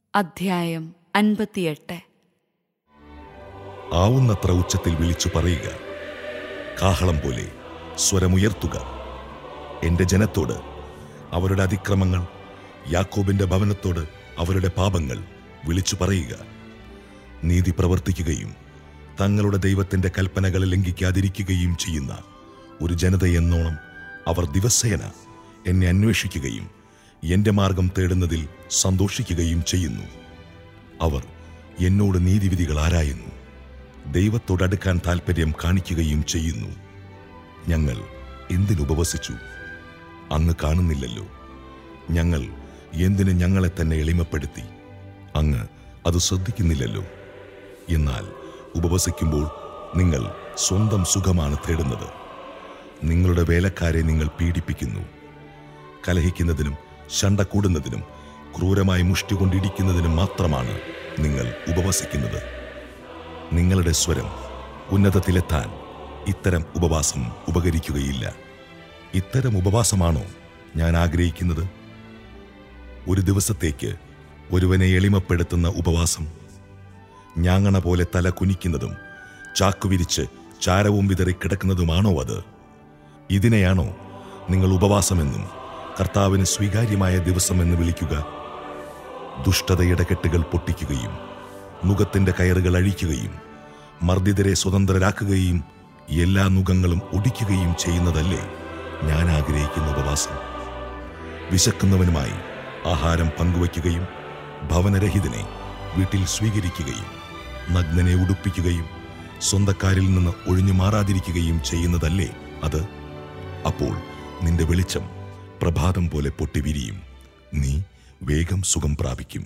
അധ്യായം അൻപത്തിയെട്ട് ആവുന്നത്ര ഉച്ചത്തിൽ വിളിച്ചു പറയുക കാഹളം പോലെ സ്വരമുയർത്തുക എന്റെ ജനത്തോട് അവരുടെ അതിക്രമങ്ങൾ യാക്കോബിന്റെ ഭവനത്തോട് അവരുടെ പാപങ്ങൾ വിളിച്ചു പറയുക നീതി പ്രവർത്തിക്കുകയും തങ്ങളുടെ ദൈവത്തിന്റെ കൽപ്പനകൾ ലംഘിക്കാതിരിക്കുകയും ചെയ്യുന്ന ഒരു ജനതയെന്നോണം അവർ ദിവസേന എന്നെ അന്വേഷിക്കുകയും എന്റെ മാർഗം തേടുന്നതിൽ സന്തോഷിക്കുകയും ചെയ്യുന്നു അവർ എന്നോട് നീതിവിധികൾ ആരായുന്നു ദൈവത്തോടടുക്കാൻ താൽപ്പര്യം കാണിക്കുകയും ചെയ്യുന്നു ഞങ്ങൾ എന്തിനുപവസിച്ചു അങ്ങ് കാണുന്നില്ലല്ലോ ഞങ്ങൾ എന്തിന് ഞങ്ങളെ തന്നെ എളിമപ്പെടുത്തി അങ്ങ് അത് ശ്രദ്ധിക്കുന്നില്ലല്ലോ എന്നാൽ ഉപവസിക്കുമ്പോൾ നിങ്ങൾ സ്വന്തം സുഖമാണ് തേടുന്നത് നിങ്ങളുടെ വേലക്കാരെ നിങ്ങൾ പീഡിപ്പിക്കുന്നു കലഹിക്കുന്നതിനും ശണ്ട കൂടുന്നതിനും ക്രൂരമായി മുഷ്ടി കൊണ്ടിടിക്കുന്നതിനും മാത്രമാണ് നിങ്ങൾ ഉപവസിക്കുന്നത് നിങ്ങളുടെ സ്വരം ഉന്നതത്തിലെത്താൻ ഇത്തരം ഉപവാസം ഉപകരിക്കുകയില്ല ഇത്തരം ഉപവാസമാണോ ഞാൻ ആഗ്രഹിക്കുന്നത് ഒരു ദിവസത്തേക്ക് ഒരുവനെ എളിമപ്പെടുത്തുന്ന ഉപവാസം ഞാങ്ങണ പോലെ തല കുനിക്കുന്നതും ചാക്കുവിരിച്ച് ചാരവും വിതറി കിടക്കുന്നതുമാണോ അത് ഇതിനെയാണോ നിങ്ങൾ ഉപവാസമെന്നും കർത്താവിന് സ്വീകാര്യമായ ദിവസമെന്ന് വിളിക്കുക ദുഷ്ടതയുടെ കെട്ടുകൾ പൊട്ടിക്കുകയും നുഖത്തിന്റെ കയറുകൾ അഴിക്കുകയും മർദ്ദിതരെ സ്വതന്ത്രരാക്കുകയും എല്ലാ നുഖങ്ങളും ഒടിക്കുകയും ചെയ്യുന്നതല്ലേ ഞാൻ ആഗ്രഹിക്കുന്ന ഉപവാസം വിശക്കുന്നവനുമായി ആഹാരം പങ്കുവയ്ക്കുകയും ഭവനരഹിതനെ വീട്ടിൽ സ്വീകരിക്കുകയും നഗ്നനെ ഉടുപ്പിക്കുകയും സ്വന്തക്കാരിൽ നിന്ന് ഒഴിഞ്ഞു മാറാതിരിക്കുകയും ചെയ്യുന്നതല്ലേ അത് അപ്പോൾ നിന്റെ വെളിച്ചം പ്രഭാതം പോലെ പൊട്ടിവിരിയും നീ വേഗം സുഖം പ്രാപിക്കും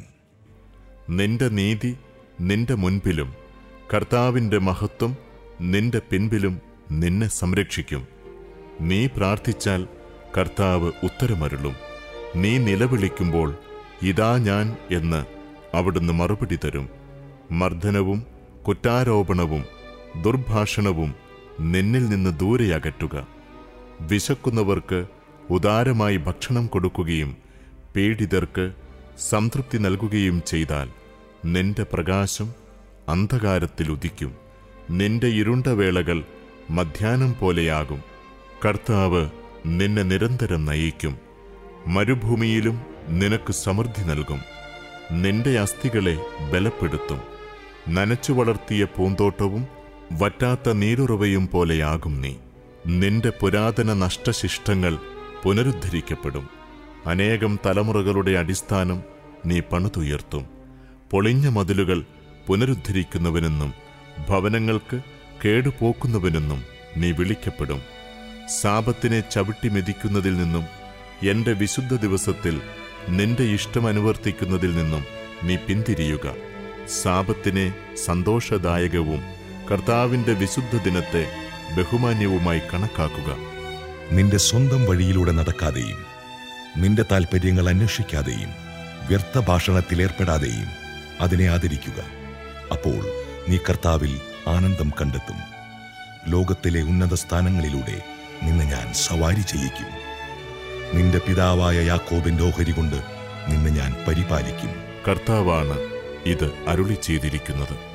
നിന്റെ നീതി നിന്റെ മുൻപിലും കർത്താവിന്റെ മഹത്വം നിന്റെ പിൻപിലും നിന്നെ സംരക്ഷിക്കും നീ പ്രാർത്ഥിച്ചാൽ കർത്താവ് ഉത്തരമരുളും നീ നിലവിളിക്കുമ്പോൾ ഇതാ ഞാൻ എന്ന് അവിടുന്ന് മറുപടി തരും മർദ്ദനവും കുറ്റാരോപണവും ദുർഭാഷണവും നിന്നിൽ നിന്ന് ദൂരെ അകറ്റുക വിശക്കുന്നവർക്ക് ഉദാരമായി ഭക്ഷണം കൊടുക്കുകയും പീഡിതർക്ക് സംതൃപ്തി നൽകുകയും ചെയ്താൽ നിന്റെ പ്രകാശം അന്ധകാരത്തിൽ ഉദിക്കും നിന്റെ ഇരുണ്ട വേളകൾ മധ്യാനം പോലെയാകും കർത്താവ് നിന്നെ നിരന്തരം നയിക്കും മരുഭൂമിയിലും നിനക്ക് സമൃദ്ധി നൽകും നിന്റെ അസ്ഥികളെ ബലപ്പെടുത്തും നനച്ചു വളർത്തിയ പൂന്തോട്ടവും വറ്റാത്ത നീരുറവയും പോലെയാകും നീ നിന്റെ പുരാതന നഷ്ടശിഷ്ടങ്ങൾ പുനരുദ്ധരിക്കപ്പെടും അനേകം തലമുറകളുടെ അടിസ്ഥാനം നീ പണിതുയർത്തും പൊളിഞ്ഞ മതിലുകൾ പുനരുദ്ധരിക്കുന്നവനെന്നും ഭവനങ്ങൾക്ക് കേടുപോക്കുന്നവനെന്നും നീ വിളിക്കപ്പെടും സാപത്തിനെ ചവിട്ടി മെതിക്കുന്നതിൽ നിന്നും എന്റെ വിശുദ്ധ ദിവസത്തിൽ നിന്റെ ഇഷ്ടം അനുവർത്തിക്കുന്നതിൽ നിന്നും നീ പിന്തിരിയുക സാപത്തിനെ സന്തോഷദായകവും കർത്താവിന്റെ വിശുദ്ധ ദിനത്തെ ബഹുമാന്യവുമായി കണക്കാക്കുക നിന്റെ സ്വന്തം വഴിയിലൂടെ നടക്കാതെയും നിന്റെ താൽപ്പര്യങ്ങൾ അന്വേഷിക്കാതെയും വ്യർത്ഥ ഭാഷണത്തിൽ ഏർപ്പെടാതെയും അതിനെ ആദരിക്കുക അപ്പോൾ നീ കർത്താവിൽ ആനന്ദം കണ്ടെത്തും ലോകത്തിലെ ഉന്നത സ്ഥാനങ്ങളിലൂടെ നിന്നെ ഞാൻ സവാരി ചെയ്യിക്കും നിന്റെ പിതാവായ യാക്കോബിന്റെ ഓഹരി കൊണ്ട് നിന്നെ ഞാൻ പരിപാലിക്കും കർത്താവാണ് ഇത് അരുളി ചെയ്തിരിക്കുന്നത്